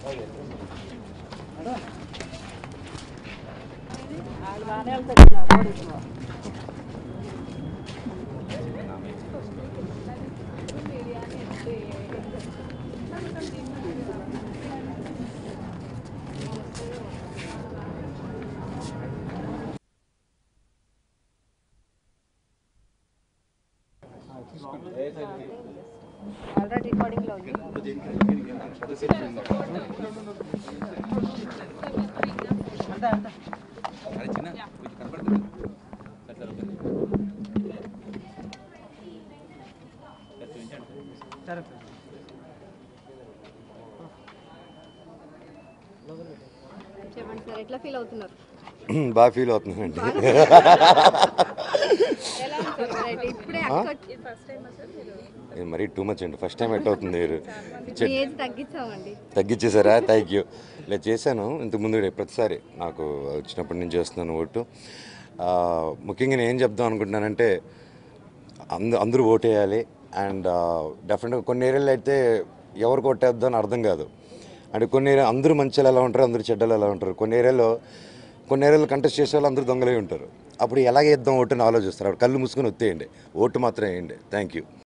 Already recording లో ఉంది అది చిన్న కొంచెం కనపడుతుంది అట్లా ఉంటుంది అది చూపించండి. చెప్పండి సార్ ఎట్లా ఫీల్ అవుతున్నారు బాగా ఫీల్ అవుతున్నానండి ఎలా ఉంది సార్ వెరైటీ ఇప్పుడే అక్క వచ్చి ఇది మరీ టూ మచ్ అండి ఫస్ట్ టైం ఎట్ అవుతుంది మీరు మీ ఏజ్ తగ్గించామండి తగ్గించేశారా థ్యాంక్ యూ ఇలా చేశాను ఇంతకుముందు ప్రతిసారి నాకు వచ్చినప్పటి నుంచి చేస్తున్నాను ఓటు ఆ, ముఖ్యంగా నేను ఏం చెప్దాం అనుకుంటున్నానంటే అంద అందరూ ఓటేయాలి అండ్ డెఫినెట్గా కొన్ని ఏరియాలో అయితే ఎవరు కొట్టేద్దాం అని అర్థం కాదు అంటే కొన్ని ఏరియా అందరూ మంచిలు ఎలా ఉంటారు అందరూ చెడ్డలు ఎలా ఉంటారు కొన్ని ఏరియాలో కొన్ని ఏరియాలో కంటెస్ట్ చేసే వాళ్ళు అందరూ దొంగలై ఉంటారు అప్పుడు ఎలాగ ఇద్దాం ఓటు అని ఆలోచిస్తారు అప్పుడు కళ్ళు మూసుకొని ఒత్తేయండి ఓటు మాత్రం వేయండి థ్యాంక్ యూ